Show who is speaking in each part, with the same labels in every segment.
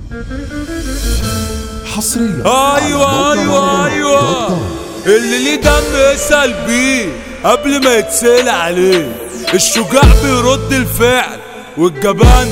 Speaker 1: حصريا
Speaker 2: ايوه ايوه ايوه اللي ليه دم يسأل بيه قبل ما يتسأل عليه الشجاع بيرد الفعل والجبان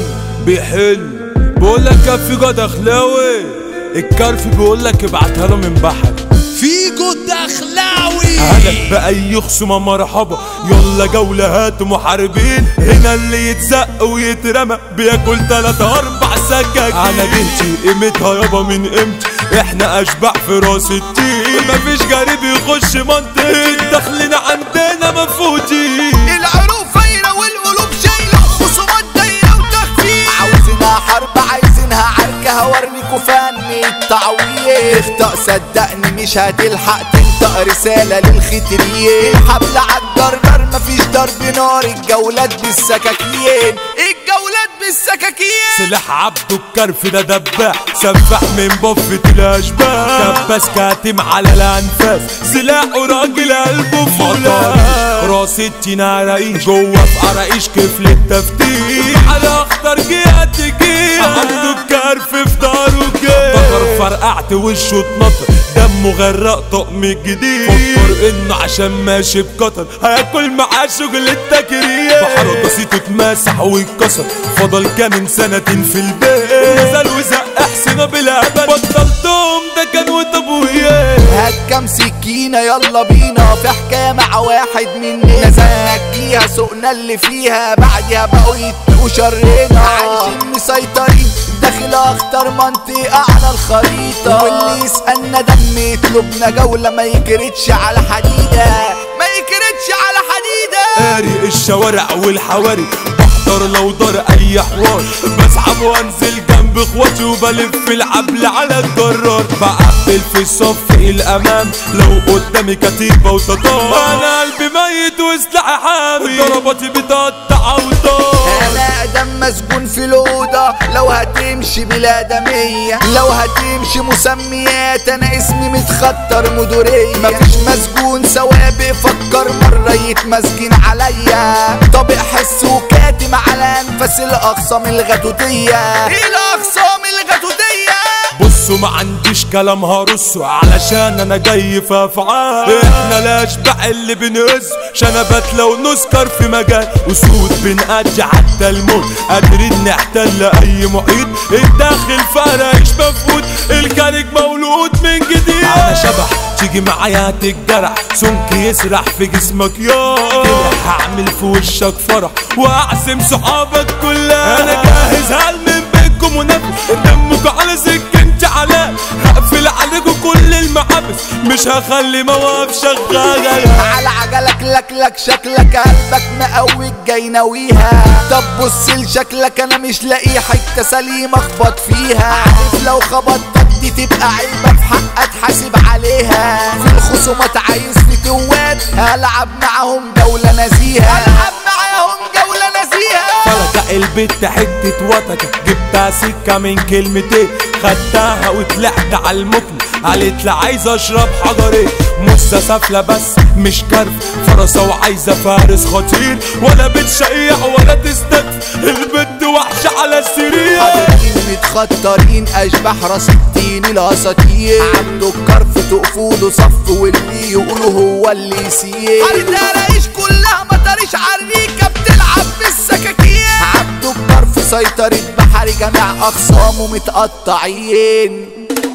Speaker 2: بيحل بقول لك كان في جد اخلاوي الكرف بيقول لك ابعتها له من بحر
Speaker 1: فيجو الدخلاوي
Speaker 2: اهلا باي خصومه مرحبا يلا جوله هات محاربين هنا اللي يتزق ويترمى بياكل تلاتة اربع سكاكين انا بنتي قيمتها يابا من قيمتي احنا اشباح في راس التين مفيش غريب يخش منطقة داخلنا عندنا مفوتين
Speaker 3: العروق فايرة والقلوب شايلة خصومات دايرة وتخفيف عاوزينها حرب عايزينها عركة هوريكوا فن التعويض اخطأ صدقني مش هتلحق تنطق رسالة للختريين الحبل عالجرجر مفيش ضرب نار الجولات بالسكاكين الجولات بالسكاكين
Speaker 2: سلاح عبده الكرف ده دباح سفاح من بفة الاشباح كباس كاتم على الانفاس سلاحه راجل قلبه فلاح راس التينا رئيس جوه في قراقيش كيف للتفتيش على اخطر جهة تجيه عبده الكرف في داره جه فكر فرقعت وشه اتنطر دمه غرق طقم جديد فكر انه عشان ماشي بقطر هياكل معاه شغل التكريم بحر بسيط اتمسح واتكسر فضل كام سنة في البيت نزل وزق حسينه بالهبل بطلتهم ده كان وطبويات
Speaker 3: هات كام سكينة يلا بينا في حكاية مع واحد مننا نزلنا نجيها سوقنا اللي فيها بعدها بقوا يتقوا شرنا عايشين مسيطرين داخل اخطر منطقة على الخريطة واللي يسألنا دم يطلبنا جولة ما يكردش على حديدة ما يكردش على حديدة
Speaker 2: قاري الشوارع والحواري بحضر لو دار اي حوار بسحب وانزل جنب اخواتي وبلف العبل على الجرار بقفل في الصف الامام لو قدامي كتيبه وتطار انا قلبي ميت وسلاحي حامي ضرباتي بتقطع اوتار
Speaker 3: انا اقدم مسجون في الاوضه لو هتمشي بلا دميه لو هتمشي مسميات انا اسمي متخطر مدوريه مفيش مسجون سوابق فكر مره يتمسجن عليا طابق حس وكاتم على انفاس الاخصام الغدوديه الاخصام الغدوديه
Speaker 2: بصوا ما عنديش كلام هرصه علشان انا جاي في افعال احنا الاشباح اللي بنهز شنبات لو نسكر في مجال اسود بنأدي حتى الموت قادرين نحتل اي محيط الداخل فرش مفقود الخارج مولود من جديد انا شبح تيجي معايا تتجرح سمك يسرح في جسمك يا هعمل في وشك فرح واعزم صحابك كلها انا جاهز هلمم بينكم ونفس دمكم على سكنتي على هقفل عليكم كل المحابس مش هخلي مواقف شغالة
Speaker 3: على عجلك لك لك شكلك قلبك مقوي جاي ناويها طب بص لشكلك انا مش لاقي حته سليمه اخبط فيها عارف لو خبطتك دي تبقى عيبه في حق اتحاسب عليها في الخصومات عايز في توات هلعب معاهم جوله نزيهه هلعب معاهم جوله نزيهه
Speaker 2: فرق البت حتة وتكة جبتها سكة من كلمتين خدتها وطلعت على المكنة قالت لي عايز اشرب حجرين موسى سافلة بس مش كرف فرصة وعايزة فارس خطير ولا بتشيع ولا تستكف البت وحشة على السرير
Speaker 3: حاضرين متخطرين اشباح راس التين الاساطير عنده الكرف تقفوله صف واللي يقوله هو اللي يسير حارة قرايش كلها مطاريش عريكة بتلعب بالسكاكين عبده الكرف سيطرة بحري جميع اخصامه متقطعين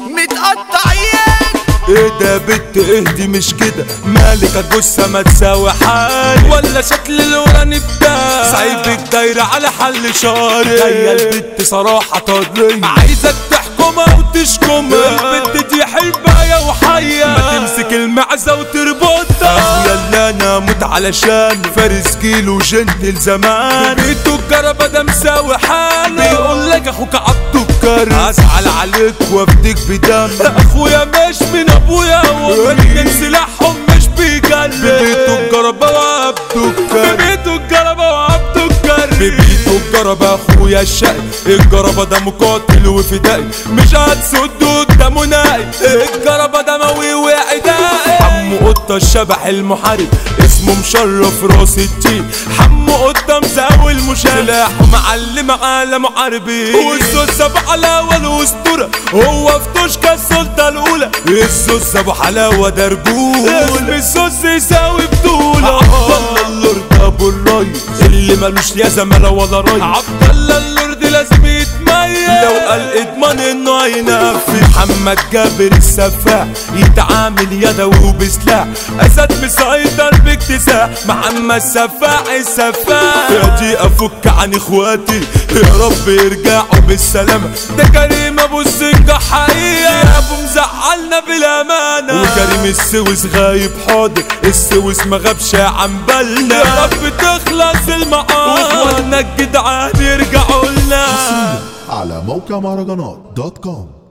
Speaker 3: متقطعين
Speaker 2: ايه ده بت اهدي مش كده مالك جثة ما تساوي حال ولا شكل الوراني بتاع سايب الدايرة على حل شاري تخيل بنت صراحة طرية عايزك تحكمها وتشكمها البنت دي حلباية وحية ما تمسك المعزة وتربطها اخويا اللي انا اموت علشان فارس كيلو جنتل زمان بيته الجربة ده مساوي حاله بيقول لك اخوك عبده الكرم ازعل عليك وافديك بدم اخويا مش من ابويا وامي سلاحهم مش بيجلد ببيته الجربة وعبده الكرم ببيته الجربة وعبده الكرم ببيته الجربة اخويا الشقي الجربة ده مقاتل وفدائي مش هتسد قدامه ناقي الجربة ده موي وعدائي حمو قطة الشبح المحارب اسمه مشرف راس التين حمو قطة مزاوي المشارب سلاحه معلم على محاربين والزوز ابو حلاوة الاسطورة هو في توشكا السلطة الاولى الزوز ابو حلاوة درجول اسم الزوز يساوي بطولة عبد الله اللورد ابو الريس اللي ملوش يا زمالة ولا ريس عبد الله اللورد لازم يتميز لو قال اضمن انه هينفذ محمد جابر السفاح يتعامل يدوي وبسلاح اسد مسيطر باكتساح محمد سفاح السفاح يا دي افك عن اخواتي يا رب يرجعوا بالسلامة ده كريم ابو السنجة حقيقة يا ابو مزعلنا بالامانة وكريم السويس غايب حاضر السويس ما غابش عن بالنا يا رب تخلص المعاد واخواتنا الجدعان يرجعوا لنا
Speaker 1: على موقع مهرجانات دوت كوم